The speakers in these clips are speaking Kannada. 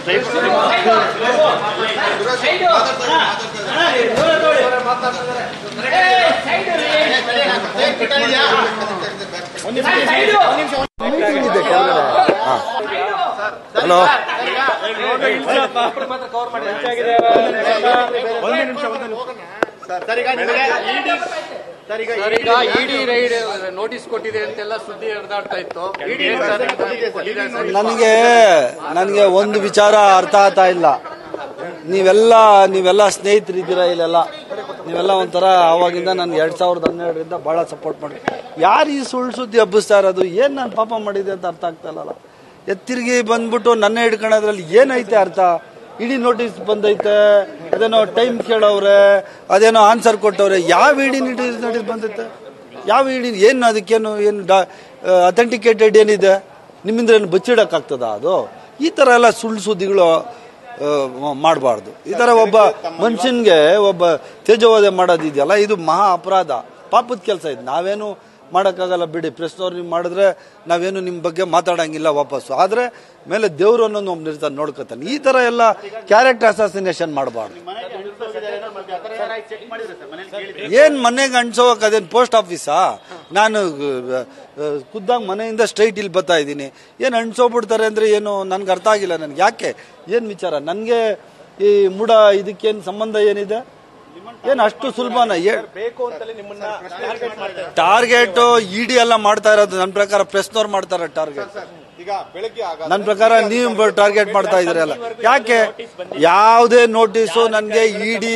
ಹಲೋ ಈಗ ಇಡಿ ರೈಡ್ ನೋಟಿಸ್ ಕೊಟ್ಟಿದೆ ಅಂತೆಲ್ಲ ಸುದ್ದಿ ಹರಿದಾಡ್ತಾ ಇತ್ತು ಏನ್ ಸರ್ ಕೊಟ್ಟಿದೆ ಸರ್ ನನಗೆ ನನಗೆ ಒಂದು ವಿಚಾರ ಅರ್ಥ ಆಗ್ತಾ ಇಲ್ಲ ನೀವೆಲ್ಲ ನೀವೆಲ್ಲ ಸ್ನೇಹಿತರಿದ್ದೀರಾ ಇಲ್ಲೆಲ್ಲ ನೀವೆಲ್ಲ ಒಂಥರ ಆವಾಗಿಂದ ನನ್ಗೆ ಎರಡ್ ಸಾವಿರದ ಹನ್ನೆರಡರಿಂದ ಬಹಳ ಸಪೋರ್ಟ್ ಮಾಡಿ ಯಾರು ಈ ಸುಳ್ಳು ಸುದ್ದಿ ಹಬ್ಬಿಸ್ತಾ ಇರೋದು ಏನ್ ನಾನು ಪಾಪ ಮಾಡಿದೆ ಅಂತ ಅರ್ಥ ಆಗ್ತಾ ಇಲ್ಲಲ್ಲ ಎತ್ತಿರ್ಗಿ ಬಂದ್ಬಿಟ್ಟು ನನ್ನ ಹಿಡ್ಕೊಳ್ಳೋದ್ರಲ್ಲಿ ಏನೈತೆ ಅರ್ಥ ಇಡೀ ನೋಟಿಸ್ ಬಂದೈತೆ ಅದೇನೋ ಟೈಮ್ ಕೇಳವ್ರೆ ಅದೇನೋ ಆನ್ಸರ್ ಕೊಟ್ಟವ್ರೆ ಯಾವ ಇಡೀ ನೋಟಿಸ್ ನೋಟಿಸ್ ಬಂದೈತೆ ಯಾವ ಇಡೀ ಏನು ಅದಕ್ಕೇನು ಏನು ಅಥೆಂಟಿಕೇಟೆಡ್ ಏನಿದೆ ನಿಮ್ಮಿಂದ ಏನು ಬಚ್ಚಿಡಕ್ಕಾಗ್ತದ ಅದು ಈ ಥರ ಎಲ್ಲ ಸುಳ್ಳು ಸುದ್ದಿಗಳು ಮಾಡಬಾರ್ದು ಈ ಥರ ಒಬ್ಬ ಮನುಷ್ಯನ್ಗೆ ಒಬ್ಬ ತೇಜೋವಧೆ ಮಾಡೋದಿದೆಯಲ್ಲ ಇದು ಮಹಾ ಅಪರಾಧ ಪಾಪದ ಕೆಲಸ ಇದು ನಾವೇನು ಮಾಡೋಕ್ಕಾಗಲ್ಲ ಬಿಡಿ ಪ್ರೆಸ್ನವ್ರು ನೀವು ಮಾಡಿದ್ರೆ ನಾವೇನು ನಿಮ್ಮ ಬಗ್ಗೆ ಮಾತಾಡಂಗಿಲ್ಲ ವಾಪಸ್ಸು ಆದರೆ ಮೇಲೆ ದೇವ್ರು ಅನ್ನೋದು ಒಬ್ಬ ನಿರ್ತಾನೆ ನೋಡ್ಕೊತಾನೆ ಈ ಥರ ಎಲ್ಲ ಕ್ಯಾರೆಕ್ಟರ್ ಅಸಾಸಿನೇಷನ್ ಮಾಡಬಾರ್ದು ಏನ್ ಮನೆಗೆ ಅಂಟ್ಸೋಕ್ ಅದೇನು ಪೋಸ್ಟ್ ಆಫೀಸಾ ನಾನು ಖುದ್ದಾಗ ಮನೆಯಿಂದ ಸ್ಟ್ರೈಟ್ ಇಲ್ಲಿ ಬರ್ತಾ ಇದ್ದೀನಿ ಏನು ಅಂಟ್ಸೋಗ್ಬಿಡ್ತಾರೆ ಅಂದ್ರೆ ಏನು ನನ್ಗೆ ಅರ್ಥ ಆಗಿಲ್ಲ ನನ್ಗೆ ಯಾಕೆ ಏನ್ ವಿಚಾರ ನನಗೆ ಈ ಮೂಡ ಇದಕ್ಕೇನು ಸಂಬಂಧ ಏನಿದೆ ಏನು ಅಷ್ಟು ಸುಲಭನ ಟಾರ್ಗೆಟ್ ಇಡಿ ಎಲ್ಲ ಮಾಡ್ತಾ ಇರೋದು ನನ್ನ ಪ್ರಕಾರ ಪ್ರೆಸ್ನವ್ರು ಮಾಡ್ತಾರೆ ಟಾರ್ಗೆಟ್ ಈಗ ಬೆಳಗ್ಗೆ ಆಗ ನನ್ನ ಪ್ರಕಾರ ನೀವು ಟಾರ್ಗೆಟ್ ಮಾಡ್ತಾ ಇದ್ರಲ್ಲ ಯಾಕೆ ಯಾವುದೇ ನೋಟಿಸು ನನಗೆ ಇಡಿ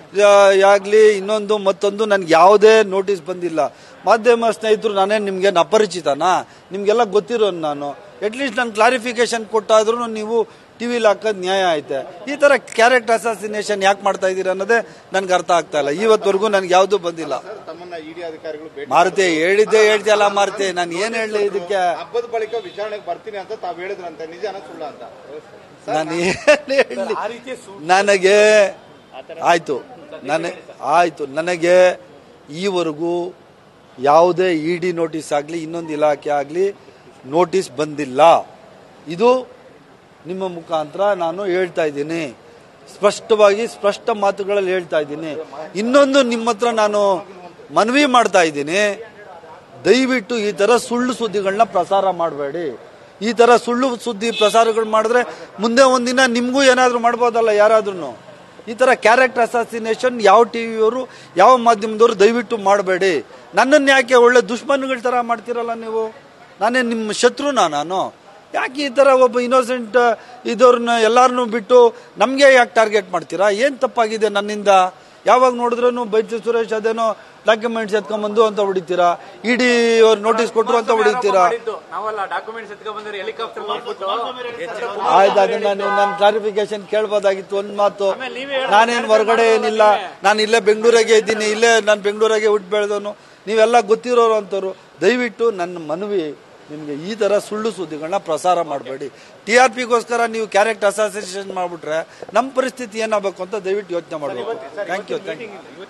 ಆಗ್ಲಿ ಇನ್ನೊಂದು ಮತ್ತೊಂದು ನನ್ಗೆ ಯಾವುದೇ ನೋಟಿಸ್ ಬಂದಿಲ್ಲ ಮಾಧ್ಯಮ ಸ್ನೇಹಿತರು ನಾನೇನು ನಿಮ್ಗೆ ಅಪರಿಚಿತನಾ ನಿಮ್ಗೆಲ್ಲ ಗೊತ್ತಿರೋ ನಾನು ಅಟ್ಲೀಸ್ಟ್ ನಾನು ಕ್ಲಾರಿಫಿಕೇಶನ್ ಕೊಟ್ಟಾದ್ರೂ ನೀವು ಟಿವಿಲಿ ಹಾಕೋದು ನ್ಯಾಯ ಐತೆ ಈ ತರ ಕ್ಯಾರೆಕ್ಟರ್ ಅಸಾಸಿನೇಷನ್ ಯಾಕೆ ಮಾಡ್ತಾ ಇದ್ದೀರಾ ಅನ್ನೋದೇ ನನ್ಗೆ ಅರ್ಥ ಆಗ್ತಾ ಇಲ್ಲ ಇವತ್ತವರೆಗೂ ನನ್ಗೆ ಯಾವ್ದು ಬಂದಿಲ್ಲ ತಮ್ಮನ್ನ ಇಡಿ ಅಧಿಕಾರಿಗಳು ಭೇಟಿ ಮಾರುತಿ ಹೇಳಿದ್ದೆ ಹೇಳ್ತಿಯಲ್ಲ ಮಾರುತಿ ನಾನು ಏನ್ ಹೇಳಲಿ ಇದಕ್ಕೆ ಹಬ್ಬದ ಬಳಿಕ ವಿಚಾರಣೆಗೆ ಬರ್ತೀನಿ ಅಂತ ತಾವ್ ಹೇಳಿದ್ರಂತೆ ನಿಜಾನ ಸುಳ್ಳ ಅಂತ ನಾನು ಏನ್ ಹೇಳಿ ನನಗೆ ಆಯ್ತು ನನಗೆ ಆಯ್ತು ನನಗೆ ಈವರೆಗೂ ಯಾವುದೇ ಇ ಡಿ ನೋಟಿಸ್ ಆಗಲಿ ಇನ್ನೊಂದು ಇಲಾಖೆ ಆಗಲಿ ನೋಟಿಸ್ ಬಂದಿಲ್ಲ ಇದು ನಿಮ್ಮ ಮುಖಾಂತರ ನಾನು ಹೇಳ್ತಾ ಇದ್ದೀನಿ ಸ್ಪಷ್ಟವಾಗಿ ಸ್ಪಷ್ಟ ಮಾತುಗಳಲ್ಲಿ ಹೇಳ್ತಾ ಇದ್ದೀನಿ ಇನ್ನೊಂದು ನಿಮ್ಮ ಹತ್ರ ನಾನು ಮನವಿ ಮಾಡ್ತಾ ಇದ್ದೀನಿ ದಯವಿಟ್ಟು ಈ ತರ ಸುಳ್ಳು ಸುದ್ದಿಗಳನ್ನ ಪ್ರಸಾರ ಮಾಡಬೇಡಿ ಈ ತರ ಸುಳ್ಳು ಸುದ್ದಿ ಪ್ರಸಾರಗಳು ಮಾಡಿದ್ರೆ ಮುಂದೆ ಒಂದಿನ ನಿಮಗೂ ಏನಾದರೂ ಮಾಡ್ಬೋದಲ್ಲ ಯಾರಾದ್ರೂ ಈ ತರ ಕ್ಯಾರೆಕ್ಟರ್ ಅಸಾಸಿನೇಷನ್ ಯಾವ ಟಿವಿಯವರು ಯಾವ ಮಾಧ್ಯಮದವರು ದಯವಿಟ್ಟು ಮಾಡಬೇಡಿ ನನ್ನನ್ನು ಯಾಕೆ ಒಳ್ಳೆ ದುಶ್ಮನ್ಗಳ ತರ ಮಾಡ್ತೀರಲ್ಲ ನೀವು ನಾನೇ ನಿಮ್ಮ ಶತ್ರುನಾ ನಾನು ಯಾಕೆ ಈ ತರ ಒಬ್ಬ ಇನ್ನೋಸೆಂಟ್ ಇದವ್ರನ್ನ ಎಲ್ಲಾರನ್ನೂ ಬಿಟ್ಟು ನಮಗೆ ಯಾಕೆ ಟಾರ್ಗೆಟ್ ಮಾಡ್ತೀರಾ ಏನ್ ತಪ್ಪಾಗಿದೆ ನನ್ನಿಂದ ಯಾವಾಗ ನೋಡಿದ್ರು ಬೈಚು ಸುರೇಶ್ ಅದೇನೋ ಡಾಕ್ಯುಮೆಂಟ್ಸ್ ಎತ್ಕೊಂಡ್ಬಂದು ಅಂತ ಹೊಡಿತೀರಾ ಇಡಿ ಅವ್ರು ನೋಟಿಸ್ ಕೊಟ್ರು ಅಂತ ಹೊಡಿತೀರಾ ನಾವಲ್ಲ ಡಾಕ್ಯುಮೆಂಟ್ಸ್ ಎತ್ಕೊಂಡ್ ಬಂದ್ರೆ ಹೆಲಿಕಾಪ್ಟರ್ ಮಾಡ್ಬಿಟ್ಟು ಆಯ್ತು ಅದನ್ನ ನೀವು ನನ್ನ ಕ್ಲಾರಿಫಿಕೇಶನ್ ಕೇಳ್ಬೋದಾಗಿತ್ತು ಒಂದ್ ಮಾತು ನಾನೇನ್ ಹೊರಗಡೆ ಏನಿಲ್ಲ ನಾನು ಇಲ್ಲೇ ಬೆಂಗಳೂರಾಗೆ ಇದ್ದೀನಿ ಇಲ್ಲೇ ನಾನು ಬೆಂಗಳೂರಾಗೆ ಹುಟ್ಟು ಬೆಳೆದವನು ನೀವೆಲ್ಲ ಗೊತ್ತಿರೋರು ಅಂತವ್ರು ದಯವಿಟ್ಟು ನನ್ನ ಮನವಿ ನಿಮ್ಗೆ ಈ ತರ ಸುಳ್ಳು ಸುದ್ದಿಗಳನ್ನ ಪ್ರಸಾರ ಮಾಡಬೇಡಿ ಟಿ ಆರ್ ಪಿಗೋಸ್ಕರ ನೀವು ಕ್ಯಾರೆಕ್ಟರ್ ಅಸೋಸಿಯೇಷನ್ ಮಾಡ್ಬಿಟ್ರೆ ನಮ್ಮ ಪರಿಸ್ಥಿತಿ ಏನಾಗಬೇಕು ಅಂತ ದಯವಿಟ್ಟು ಯೋಚನೆ ಮಾಡಬೇಕು ಥ್ಯಾಂಕ್ ಯು ಥ್ಯಾಂಕ್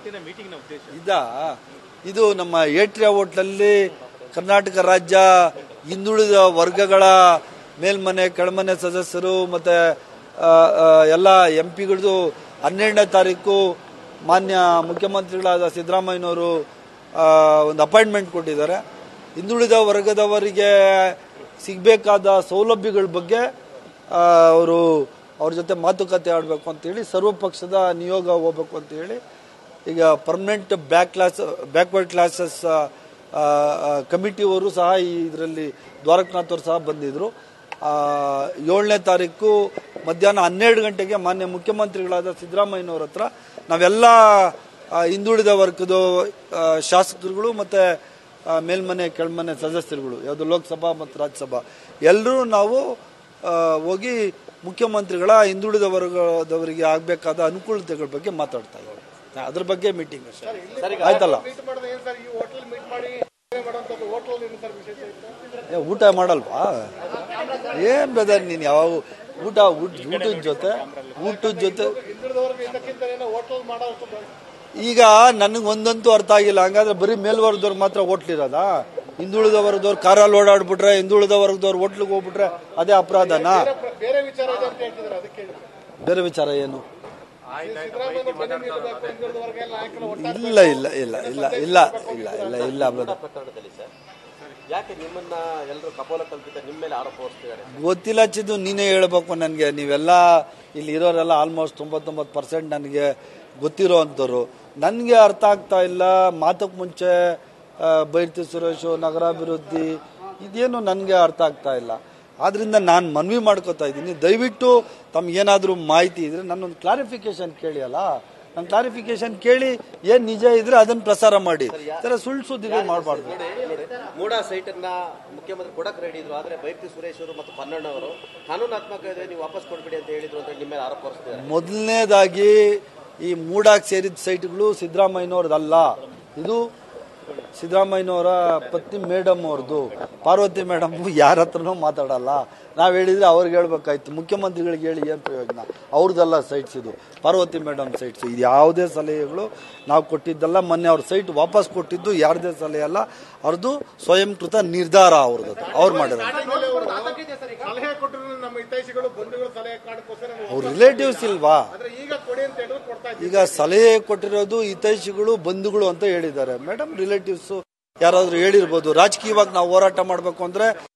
ಯು ಇದಾ ಇದು ನಮ್ಮ ಏಟ್ರಿಯಾ ಹೋಟ್ಲಲ್ಲಿ ಕರ್ನಾಟಕ ರಾಜ್ಯ ಹಿಂದುಳಿದ ವರ್ಗಗಳ ಮೇಲ್ಮನೆ ಕೆಳಮನೆ ಸದಸ್ಯರು ಮತ್ತೆ ಆ, ಆ, ಎಲ್ಲ ಎಂ ಪಿಗಳದು ಹನ್ನೆರಡನೇ ತಾರೀಕು ಮಾನ್ಯ ಮುಖ್ಯಮಂತ್ರಿಗಳಾದ ಸಿದ್ದರಾಮಯ್ಯನವರು ಆ, ಒಂದು ಅಪಾಯಿಂಟ್ಮೆಂಟ್ ಕೊಟ್ಟಿದ್ದಾರೆ ಹಿಂದುಳಿದ ವರ್ಗದವರಿಗೆ ಸಿಗಬೇಕಾದ ಸೌಲಭ್ಯಗಳ ಬಗ್ಗೆ ಅವರು ಅವ್ರ ಜೊತೆ ಮಾತುಕತೆ ಆಡಬೇಕು ಅಂತೇಳಿ ಸರ್ವಪಕ್ಷದ ನಿಯೋಗ ಹೋಗ್ಬೇಕು ಅಂತ ಹೇಳಿ ಈಗ permanent back class backward classes ಕಮಿಟಿಯವರು ಸಹ ಈ ಇದರಲ್ಲಿ ದ್ವಾರಕನಾಥ್ ಅವರು ಸಹ ಬಂದಿದ್ರು ಏಳನೇ ತಾರೀಕು ಮಧ್ಯಾಹ್ನ ಹನ್ನೆರಡು ಗಂಟೆಗೆ ಮಾನ್ಯ ಮುಖ್ಯಮಂತ್ರಿಗಳಾದ ಸಿದ್ದರಾಮಯ್ಯನವ್ರ ಹತ್ರ ನಾವೆಲ್ಲ ಆ, ಹಿಂದುಳಿದ ವರ್ಗದ ಆ, ಶಾಸಕರುಗಳು ಮತ್ತೆ ಆ, ಮೇಲ್ಮನೆ ಕೆಳಮನೆ ಸದಸ್ಯರುಗಳು ಯಾವುದು ಲೋಕಸಭಾ ಮತ್ತು ರಾಜ್ಯಸಭಾ ಎಲ್ಲರೂ ನಾವು ಆ, ಹೋಗಿ ಮುಖ್ಯಮಂತ್ರಿಗಳ ಹಿಂದುಳಿದ ವರ್ಗದವರಿಗೆ ಆಗಬೇಕಾದ ಅನುಕೂಲತೆಗಳ ಬಗ್ಗೆ ಮಾತಾಡ್ತಾ ಇದ್ದೀವಿ ಅದ್ರ ಬಗ್ಗೆ ಮೀಟಿಂಗ್ ಅಷ್ಟೇ ಆಯ್ತಲ್ಲ ಏ, ಊಟ ಮಾಡಲ್ವಾ ಏನ್ ಬ್ರದರ್ ನೀನ್ ಯಾವ ಊಟ ಊಟ ಊಟದ ಜೊತೆ ಊಟದ ಜೊತೆ ಈಗ ನನಗೆ ಒಂದಂತೂ ಅರ್ಥ ಆಗಿಲ್ಲ ಹಂಗಾದ್ರೆ ಬರೀ ಮೇಲ್ವರ್ಗದವ್ರು ಮಾತ್ರ ಹೋಟ್ಲಿರೋದಾ ಹಿಂದುಳಿದ ವರ್ಗದವ್ರು ಕಾರಲ್ಲಿ ಓಡಾಡ್ಬಿಟ್ರೆ ಹಿಂದುಳಿದ ವರ್ಗದವ್ರು ಹೋಟ್ಲಿಗೆ ಹೋಗ್ಬಿಟ್ರೆ ಅದೇ ಅಪರಾಧನಾ ಬೇರೆ ವಿಚಾರ ಇದೆ ಅಂತ ಹೇಳ್ತಿದ್ದಾರೆ ಅದಕ್ಕೆ ಹೇಳಿದ್ರು. ಬೇರೆ ವಿಚಾರ ಏನು ಸಿದ್ದರಾಮಯ್ಯ ಬೆನ್ನಿಗೆ ನಿಲ್ಲಬೇಕು, ಹಿಂದುಳಿದ ವರ್ಗ ಎಲ್ಲ ನಾಯಕರು ಒಟ್ಟಾಗಿ ಇಲ್ಲ ಇಲ್ಲ ಇಲ್ಲ ಇಲ್ಲ ಇಲ್ಲ ಇಲ್ಲ ಇಲ್ಲ ಇಲ್ಲ brother. ಪ್ರಕರಣದಲ್ಲಿ ಸರ್ ಯಾಕೆ ನಿಮ್ಮನ್ನ ಎಲ್ಲರೂ ಕಪೋಲ ಕಲ್ಪಿತ ನಿಮ್ಮ ಮೇಲೆ ಆರೋಪ ಹೊರಿಸ್ತಿದ್ದಾರೆ ಗೊತ್ತಿಲ್ಲ ಚಿದ್ದು ನೀನೇ ಹೇಳ್ಬೇಕು ನನಗೆ ನೀವೆಲ್ಲ ಇಲ್ಲಿ ಇರೋರೆಲ್ಲ ಆಲ್ಮೋಸ್ಟ್ ತೊಂಬತ್ತೊಂಬತ್ತು ಪರ್ಸೆಂಟ್ ನನಗೆ ಗೊತ್ತಿರೋ ಅಂಥವ್ರು ನನಗೆ ಅರ್ಥ ಆಗ್ತಾ ಇಲ್ಲ ಮಾತಕ್ಕೆ ಮುಂಚೆ ಆ, ಬೈರ್ತಿ ಸುರೇಶು ನಗರಾಭಿವೃದ್ಧಿ ಇದೇನು ನನಗೆ ಅರ್ಥ ಆಗ್ತಾ ಇಲ್ಲ ಆದ್ರಿಂದ ನಾನು ಮನವಿ ಮಾಡ್ಕೋತಾ ಇದ್ದೀನಿ ದಯವಿಟ್ಟು ತಮ್ಗೇನಾದರೂ ಮಾಹಿತಿ ಇದ್ರೆ ನನ್ನೊಂದು ಕ್ಲಾರಿಫಿಕೇಶನ್ ಕೇಳಿ ಅಲ್ಲ ನನ್ನ ಕ್ಲಾರಿಫಿಕೇಶನ್ ಕೇಳಿ ಏನು ನಿಜ ಇದ್ರೆ ಅದನ್ನು ಪ್ರಸಾರ ಮಾಡಿ ಈ ಥರ ಸುಳ್ಳು ಸುದ್ದಿಗಳು ಮಾಡಬಾರ್ದು ನೋಡಿ ನೋಡಿ ಮೂಡಾ ಸೈಟ್ ಅನ್ನ ಮುಖ್ಯಮಂತ್ರಿ ಕೊಡಕ್ ರೆಡಿ ಇದ್ರು ಆದ್ರೆ ಬೈರ್ತಿ ಸುರೇಶ್ ಅವರು ಮತ್ತು ಪನ್ನಣ್ಣವರು ಕಾನೂನಾತ್ಮಕ ಇದೆ ನೀವು ವಾಪಸ್ ಕೊಡ್ಬಿಡಿ ಅಂತ ಹೇಳಿದ್ರು ಅಂತ ನಿಮ್ಮ ಮೇಲೆ ಆರೋಪ ಹೊರಿಸ್ತಿದ್ದಾರೆ ಮೊದಲನೇದಾಗಿ ಈ ಮೂಡಾಕ್ ಸೇರಿದ ಸೈಟ್ಗಳು ಸಿದ್ದರಾಮಯ್ಯನವ್ರದ್ದಲ್ಲ ಇದು ಸಿದ್ದರಾಮಯ್ಯನವರ ಪತ್ನಿ ಮೇಡಮ್ ಅವ್ರದ್ದು ಪಾರ್ವತಿ ಮೇಡಮ್ ಯಾರ ಹತ್ರನೂ ಮಾತಾಡಲ್ಲ ನಾವು ಹೇಳಿದ್ರೆ ಅವ್ರಿಗೆ ಹೇಳ್ಬೇಕಾಯ್ತು ಮುಖ್ಯಮಂತ್ರಿಗಳಿಗೆ ಹೇಳಿ ಏನು ಪ್ರಯೋಜನ ಅವ್ರದ್ದಲ್ಲ ಸೈಟ್ಸ್ ಇದು ಪಾರ್ವತಿ ಮೇಡಮ್ ಸೈಟ್ಸ್ ಇದು ಯಾವುದೇ ಸಲಹೆಗಳು ನಾವು ಕೊಟ್ಟಿದ್ದಲ್ಲ ಮೊನ್ನೆ ಅವ್ರ ಸೈಟ್ ವಾಪಸ್ ಕೊಟ್ಟಿದ್ದು ಯಾರದೇ ಸಲಹೆ ಅಲ್ಲ ಅವ್ರದ್ದು ಸ್ವಯಂಕೃತ ನಿರ್ಧಾರ ಅವ್ರದ್ದು ಅವ್ರು ಮಾಡಿರೋದು ಸಲಹೆ ಕೊಟ್ಟರು ನಮ್ಮ ಹಿತೈಷಿಗಳು ಬಂಧುಗಳು ಸಲಹೆ ಕಾರಣಕ್ಕೋಸ್ಕರ ನೀವು ಅವ್ರ ರಿಲೇಟಿವ್ಸ್ ಇಲ್ವಾ ಆದ್ರೆ ಈಗ ಕೊಡಿ ಅಂತ ಹೇಳಿದ್ರು ಕೊಡ್ತಾ ಇದ್ದೀವಿ ಈಗ ಸಲಹೆ ಕೊಟ್ಟಿರೋದು ಹಿತೈಷಿಗಳು ಬಂಧುಗಳು ಅಂತ ಹೇಳಿದ್ದಾರೆ ಮೇಡಮ್ ರಿಲೇಟಿವ್ಸ್ ಯಾರಾದ್ರೂ ಹೇಳಿರ್ಬೋದು ರಾಜಕೀಯವಾಗಿ ನಾವು ಹೋರಾಟ ಮಾಡಬೇಕು ಅಂದ್ರೆ